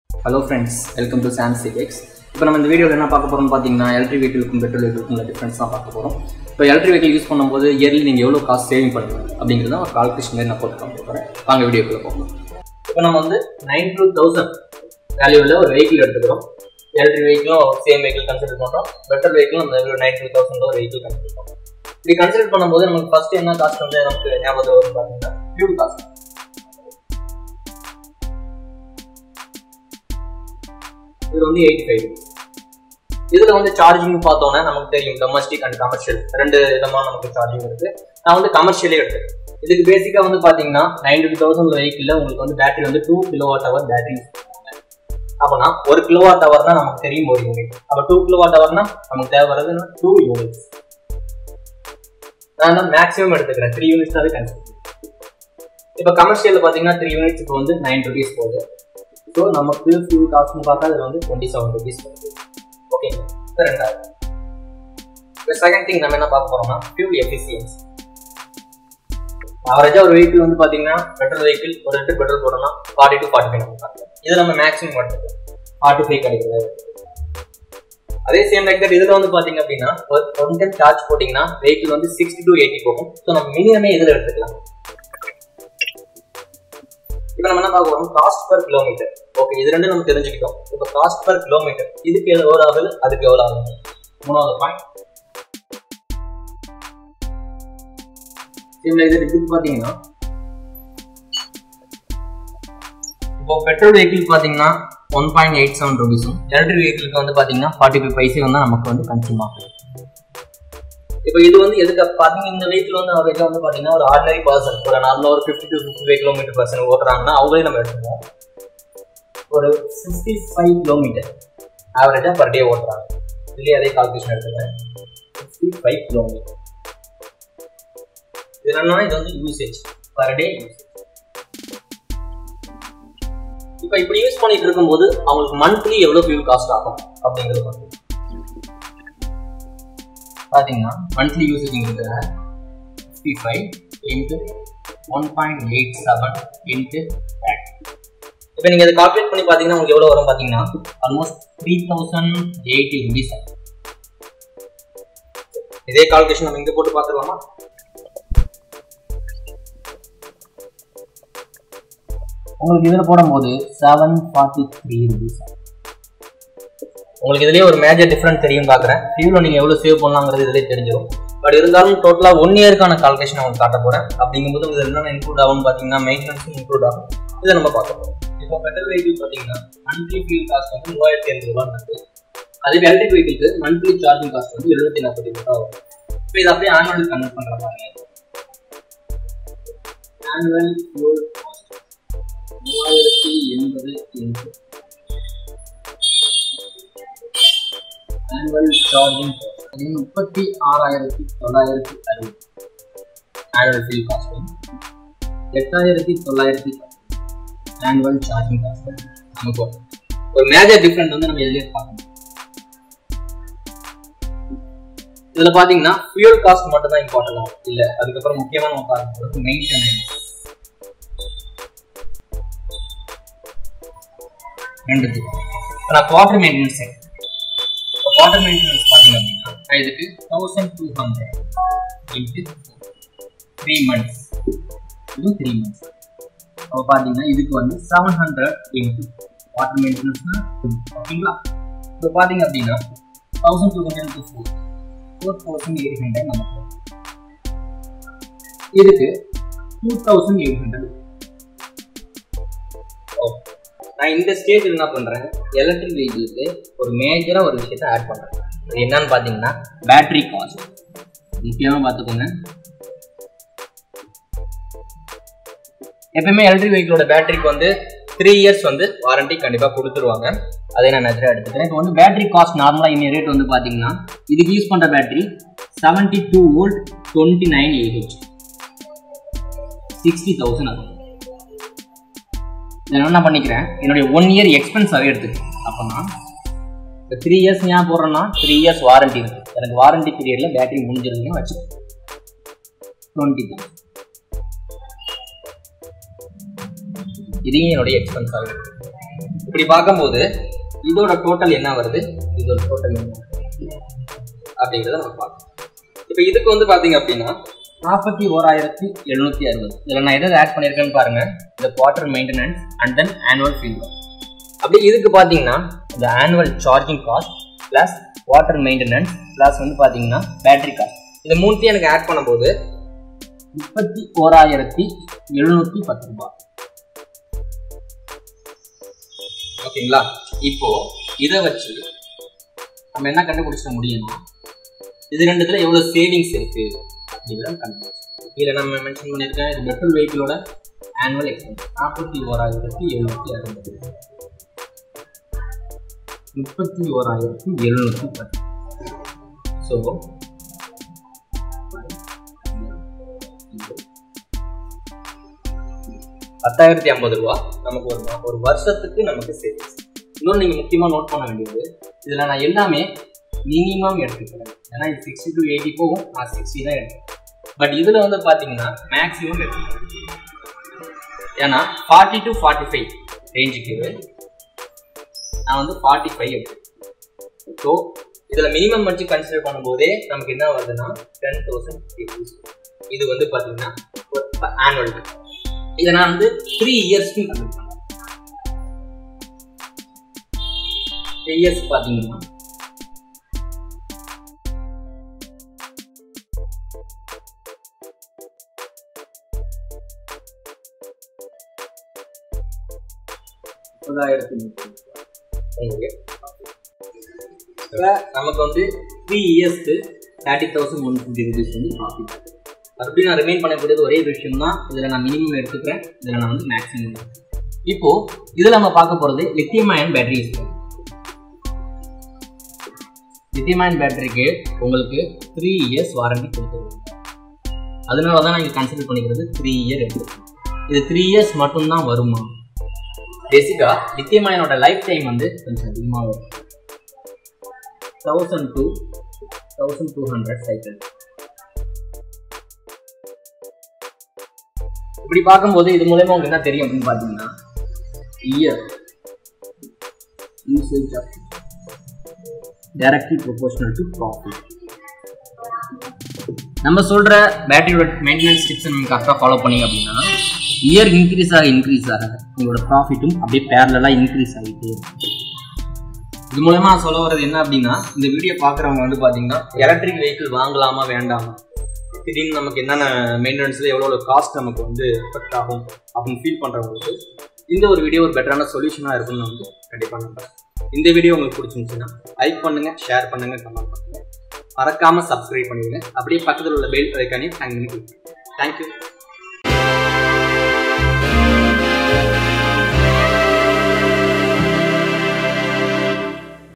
hello friends welcome to Sam six இப்போ நம்ம இந்த வீடியோவில் என்ன பார்க்க போகிறோம்னு பார்த்தீங்கன்னா எலக்ட்ரிக் வெஹிக்கிளுக்கும் பெட்ரோல் வெஹிக்கிளுக்கும் உள்ள டிஃப்ரென்ஸ் தான் பார்க்க போகிறோம் இப்போ எலக்ட்ரிக் வெஹிக்கிள் யூஸ் பண்ணும்போது இயர்லி நீங்கள் எவ்வளோ காசு சேவிங் பண்ணுவீங்க அப்படிங்கிறத ஒரு கால்குலேஷன் மாதிரி நான் போட்டு காமிக்க போகிறேன் வாங்க வீடியோக்குள்ளே போகணும் இப்போ நம்ம வந்து நைன் டூ தௌசண்ட் வேல்யூவில் ஒரு வெஹிக்கிள் எடுத்துக்கிறோம் எலக்ட்ரிக் வெஹிக்கிளும் சேம் வெஹிக்கிள் கன்சிடர் பண்ணுறோம் பெட்ரோல் வெஹிக்கிளும் நம்ம நைன் டூ தௌசண்ட் ஒரு வெஹிக்கிள் கன்சிடர் பண்ணுறோம் இப்படி கன்சிடர் பண்ணும்போது நமக்கு ஃபர்ஸ்ட் என்ன காஸ்ட் வந்து நமக்கு ஞாபகம் வரும் பார்த்தீங்கன்னா ஃபியூல் காஸ்ட் இது வந்து எயிட்டி ஃபைவ் இதுல வந்து சார்ஜிங் பார்த்தோன்னா நமக்கு தெரியும் டொமஸ்டிக் அண்ட் கமர்ஷியல் ரெண்டு விதமா நமக்கு சார்ஜிங் இருக்கு நான் வந்து கமர்ஷியலே எடுத்துக்கிறேன் இதுக்கு பேசிக்கா வந்து பாத்தீங்கன்னா நைன்டி தௌசண்ட் வெஹிக்கிள்ல உங்களுக்கு வந்து பேட்டரி வந்து two kilowatt hour battery அப்போனா ஒரு கிலோ வாட் ஹவர்னா நமக்கு தெரியும் ஒரு யூனிட் அப்போ டூ கிலோ வாட் ஹவர்னா நமக்கு தேவைப்படுறது டூ யூனிட்ஸ் நான் தான் மேக்ஸிமம் எடுத்துக்கிறேன் த்ரீ யூனிட்ஸ் தான் கன்சிடர் இப்போ கமர்ஷியல் பார்த்தீங்கன்னா த்ரீ யூனிட்ஸ் இப்போ வந்து நைன் ருபீஸ் போகுது ஸோ நமக்கு ஃபியூல் காஸ்ட்னு பார்த்தா இது வந்து டுவெண்ட்டி செவன் ருபீஸ் வருது ஓகேங்க இது ரெண்டாவது இப்போ செகண்ட் திங் நம்ம என்ன பார்க்க போறோம்னா ஃபியூல் எஃபிசியன்ஸ் ஆவரேஜா ஒரு வெஹிக்கிள் வந்து பாத்தீங்கன்னா பெட்ரோல் வெஹிக்கிள் ஒரு லிட்டர் பெட்ரோல் போடணும்னா ஃபார்ட்டி டு ஃபார்ட்டி ஃபைவ் நம்ம இது நம்ம மேக்ஸிமம் எடுத்துக்கோம் ஃபார்ட்டி ஃபைவ் கிடைக்குது அதே சேம் லைக் தட் இதுல வந்து பாத்தீங்க அப்படின்னா ஒரு ஒன் டைம் சார்ஜ் போட்டீங்கன்னா வெஹிக்கிள் வந்து சிக்ஸ்டி டு எயிட்டி போகும் ஸோ நம்ம மினிமமே இதுல எடுத்துக்கலாம் இப்போ நம்ம என்ன பார்க்க போறோம் காஸ்ட் பர் கிலோமீட்டர் ஓகே இது ரெண்டும் நம்ம தெரிஞ்சுக்கிட்டோம் இப்போ காஸ்ட் பர் கிலோமீட்டர் இதுக்கு எவ்வளோ ஆகுது அதுக்கு எவ்வளோ ஆகுது மூணாவது பாயிண்ட் இதுல இது இதுக்கு பார்த்தீங்கன்னா இப்போ பெட்ரோல் வெஹிக்கிள் பார்த்தீங்கன்னா ஒன் பாயிண்ட் எயிட் செவன் ருபீஸும் எலக்ட்ரிக் வெஹிக்கிளுக்கு வந்து பார்த்தீங்கன்னா ஃபார்ட்டி ஃபைவ் பைசே வந்து நமக்கு வந்து கன்சியூம் ஆகும் இப்போ இது வந்து எதுக்கு பாத்தீங்க இந்த வெஹிக்கிள் வந்து அவரேஜா வந்து பாத்தீங்கன்னா ஒரு ஆர்டினரி பர்சன் ஒரு நார்மலா ஒரு fifty to fifty five kilometre person ஓட்டுறாங்கன்னா அவங்களே நம்ம எடுத்துப்போம் ஒரு சிக்ஸ்டி ஃபைவ் கிலோமீட்டர் ஆவரேஜா பர் டே ஓட்டுறாங்க இதுலயே அதே கால்குலேஷன் எடுத்துக்கிறேன் சிக்ஸ்டி ஃபைவ் கிலோமீட்டர் இது என்னன்னா இது வந்து யூசேஜ் பர் டே யூசேஜ் இப்போ இப்படி யூஸ் பண்ணிட்டு இருக்கும்போது அவங்களுக்கு மந்த்லி எவ்வளவு ஃபியூல் காஸ்ட் ஆகும் அப்படிங்கிறது வந்து பார்த்தீங்கன்னா மந்த்லி யூசேஜ்ங்கிறதுல fifty five into one point eight seven into இப்போ நீங்கள் அதை கால்குலேட் பண்ணி பார்த்தீங்கன்னா உங்களுக்கு எவ்வளோ வரும் பார்த்தீங்கன்னா almost three thousand eighty rupees இதே கால்குலேஷன் நம்ம இங்கே போட்டு பார்த்துக்கலாமா உங்களுக்கு இதில் போடும்போது செவன் ஃபார்ட்டி த்ரீ ருபீஸ் உங்களுக்கு இதுலயே ஒரு மேஜர் டிஃபரன்ஸ் தெரியும் பார்க்குறேன் ஃபியூல நீங்கள் எவ்வளோ சேவ் பண்ணலாங்கிறது இதுலேயே தெரிஞ்சிடும் பட் இருந்தாலும் டோட்டலாக ஒன் இயருக்கான கால்குலேஷன் உங்களுக்கு காட்ட போகிறேன் அப்படிங்கும்போது இது என்னென்ன இன்க்ளூட் ஆகும்னு பார்த்தீங்கன்னா மெயின்டெனன்ஸும் இன்க்ளூட் ஆகும் இதை நம்ம பார்க்க போகிறோம் இப்போ பெட்ரோல் வெஹிக்கிள் பார்த்தீங்கன்னா மந்த்லி ஃபியூல் காஸ்ட் வந்து மூவாயிரத்தி ஐநூறு ரூபாய் இருக்கு அதே எலக்ட்ரிக் வெஹிக்கிளுக்கு மந்த்லி சார்ஜிங் காஸ்ட் வந்து எழுநூத்தி நாற்பத்தி ரூபா வரும் இப்போ இதை அப்படியே ஆனுவல் கன்வெர்ட் பண்ணுற பாருங்க ஆனுவல் ஃபியூல் காஸ்ட் மூவாயிரத்தி எண்பது இன்ட்டு ஆனுவல் சார்ஜிங் அது முப்பத்தி ஆறாயிரத்தி தொள்ளாயிரத்தி அறுபது ஆனுவல் ஃபில் காஸ்ட் எட்டாயிரத்தி தொள்ளாயிரத்தி ஆனுவல் சார்ஜிங் காஸ்ட் நமக்கு ஒரு மேஜர் டிஃப்ரெண்ட் வந்து நம்ம எதுலேயே பார்க்கணும் இதுல பாத்தீங்கன்னா ஃபியூல் காஸ்ட் மட்டும் தான் இம்பார்ட்டன்ட் இல்ல அதுக்கப்புறம் முக்கியமா நம்ம பார்க்க போறது மெயின்டெனன்ஸ் ரெண்டுத்துக்கும் நான் குவார்டர் மெயின்டெனன்ஸ் வாட்டர் மெயின்டெனன்ஸ் பார்த்தீங்க அப்படின்னா இதுக்கு thousand two hundred into three months இது த்ரீ மந்த்ஸ் அப்போ பார்த்தீங்கன்னா இதுக்கு வந்து செவன் ஹண்ட்ரட் இன்ட்டு வாட்டர் மெயின்டெனன்ஸ்னா ஓகேங்களா இப்போ பார்த்தீங்க அப்படின்னா thousand two hundred two four four thousand eight hundred நமக்கு இதுக்கு two thousand eight hundred okay நான் இந்த ஸ்டேஜில் என்ன பண்ணுறேன் எலக்ட்ரிக் வெஹிக்கிளுக்கு ஒரு மேஜராக ஒரு விஷயத்த ஆட் பண்ணுறேன் அது என்னன்னு பார்த்தீங்கன்னா பேட்டரி காஸ்ட் முக்கியமாக பார்த்துக்கோங்க எப்பயுமே எலக்ட்ரிக் வெஹிக்கிளோட பேட்டரிக்கு வந்து த்ரீ இயர்ஸ் வந்து வாரண்டி கண்டிப்பாக கொடுத்துருவாங்க அதை நான் நேரத்தில் எடுத்துக்கிறேன் இப்போ வந்து பேட்டரி காஸ்ட் நார்மலாக இன்னும் ரேட் வந்து பார்த்தீங்கன்னா இதுக்கு யூஸ் பண்ணுற battery seventy two volt twenty nine AH sixty thousand ஆகும் நான் என்ன பண்ணிக்கிறேன் என்னுடைய ஒன் இயர் எக்ஸ்பென்ஸாகவே எடுத்துக்கிறேன் அப்போனா இப்போ த்ரீ இயர்ஸ் ஏன் போடுறேன்னா த்ரீ இயர்ஸ் வாரண்டி இருக்கு எனக்கு வாரண்டி பீரியடில் பேட்டரி முடிஞ்சிருக்குன்னு வச்சுக்கோங்க டுவெண்ட்டி தான் இதையும் என்னுடைய எக்ஸ்பென்ஸ் ஆகும் இப்படி பார்க்கும்போது இதோட டோட்டல் என்ன வருது இதோட டோட்டல் என்ன அப்படிங்கிறத நம்ம பார்க்கணும் இப்போ இதுக்கு வந்து பார்த்தீங்க அப்படின்னா நாற்பத்தி ஓராயிரத்தி எழுநூத்தி அறுபது இதில் நான் எதை ஆட் பண்ணியிருக்கேன்னு பாருங்க இந்த quarter maintenance and then annual field அப்படி இதுக்கு பார்த்தீங்கன்னா இந்த annual charging cost plus water maintenance plus வந்து பார்த்தீங்கன்னா பேட்டரி காஸ்ட் இந்த மூணுத்தையும் எனக்கு ஆட் பண்ணும்போது முப்பத்தி ஓராயிரத்தி எழுநூத்தி பத்து ரூபாய் ஓகேங்களா இப்போ இதை வச்சு நம்ம என்ன கண்டுபிடிச்ச முடியும்னா இது ரெண்டுத்துல எவ்வளவு சேவிங்ஸ் இருக்கு அப்படிங்கிறத கண்டுபிடிச்சோம் இதில் நம்ம மென்ஷன் பண்ணியிருக்கேன் இது பெட்ரோல் வெஹிக்கிளோட ஆனுவல் எக்ஸ்பென்ஸ் நாற்பத்தி ஓராயிரத்தி எழுநூத்தி அறுபது முப்பத்தி ஓராயிரத்தி எழுநூத்தி பத்து ஸோ பத்தாயிரத்தி ஐம்பது ரூபா நமக்கு ஒரு மா- ஒரு வருஷத்துக்கு நமக்கு சேவிங்ஸ் இன்னொன்று நீங்கள் முக்கியமாக நோட் பண்ண வேண்டியது இதில் நான் எல்லாமே மினிமம் எடுத்துக்கிறேன் ஏன்னா இது சிக்ஸ்டி டு எயிட்டி போகும் நான் சிக்ஸ்டி தான் எடுத்துக்கிறேன் பட் இதில் வந்து பார்த்தீங்கன்னா மேக்ஸிமம் எடுத்துக்கிறேன் ஏன்னா ஃபார்ட்டி டு ஃபார்ட்டி ஃபைவ் ரேஞ்சுக்கு நான் வந்து ஃபார்ட்டி ஃபைவ் எடுத்துக்கிறேன் ஸோ இதில் மினிமம் வச்சு கன்சிடர் பண்ணும்போதே நமக்கு என்ன வருதுன்னா டென் தௌசண்ட் இது வந்து பார்த்தீங்கன்னா ஆனுவல் இதை நான் வந்து த்ரீ இயர்ஸ்க்கு கன்வெர்ட் பண்ணேன் த்ரீ இயர்ஸ் பார்த்தீங்கன்னா முப்பதாயிரத்தி நூற்றி இப்போ நமக்கு வந்து த்ரீ இயர்ஸ்க்கு thirty thousand one fifty rupees வந்து ப்ராஃபிட் மறுபடியும் நான் ரிமைன் பண்ணக்கூடியது ஒரே ஒரு விஷயம் தான் இதில் நான் மினிமம் எடுத்துக்கிறேன் இதில் நான் வந்து மேக்ஸிமம் இப்போ இதில் நம்ம பார்க்க போகிறது லித்தியம் அயன் பேட்டரி யூஸ் பண்ணுறோம் லித்தியம் அயன் பேட்டரிக்கு உங்களுக்கு த்ரீ இயர்ஸ் வாரண்டி கொடுத்துருவோம் அதனால தான் நான் இங்கே கன்சிடர் பண்ணிக்கிறது த்ரீ இயர் எடுத்துருக்கேன் இது த்ரீ இயர்ஸ் மட்டும்தான் வருமா பேசிக்காக லித்தியம் அயனோட லைஃப் டைம் வந்து கொஞ்சம் அதிகமாக வரும் thousand two thousand two hundred cycle இப்படி பார்க்கும்போது இது மூலயமா உங்களுக்கு என்ன தெரியும் அப்படின்னு பார்த்தீங்கன்னா year usage of directly proportional to profit நம்ம சொல்ற பேட்டரியோட மெயின்டெனன்ஸ் டிப்ஸ் நம்ம கரெக்டாக ஃபாலோ பண்ணீங்க அப்படின்னா இயர் இன்க்ரீஸ் ஆக இன்க்ரீஸ் ஆக உங்களோட ப்ராஃபிட்டும் அப்படியே பேரலாக இன்க்ரீஸ் ஆகிட்டே இருக்கும் இது மூலமா நான் சொல்ல வர்றது என்ன அப்படின்னா இந்த வீடியோ பார்க்குறவங்க வந்து பார்த்தீங்கன்னா எலக்ட்ரிக் வெஹிக்கிள் வாங்கலாமா வேண்டாமா திடீர்னு நமக்கு என்னென்ன மெயின்டெனன்ஸில் எவ்வளோ காஸ்ட் நமக்கு வந்து எஃபெக்ட் ஆகும் அப்படின்னு ஃபீல் பண்ணுறவங்களுக்கு இந்த ஒரு வீடியோ ஒரு பெட்டரான சொல்யூஷனாக இருக்கும்னு நான் வந்து கண்டிப்பாக நம்புறேன் இந்த வீடியோ உங்களுக்கு பிடிச்சிருந்துச்சுன்னா லைக் பண்ணுங்க ஷேர் பண்ணுங்க கமெண்ட் பண்ணுங்க மறக்காம சப்ஸ்கிரைப் பண்ணிடுங்க அப்படியே பக்கத்தில் உள்ள பெல் ஐக்கானையும் ஹேங் பண்ணி கொடுங்க தேங்க்யூ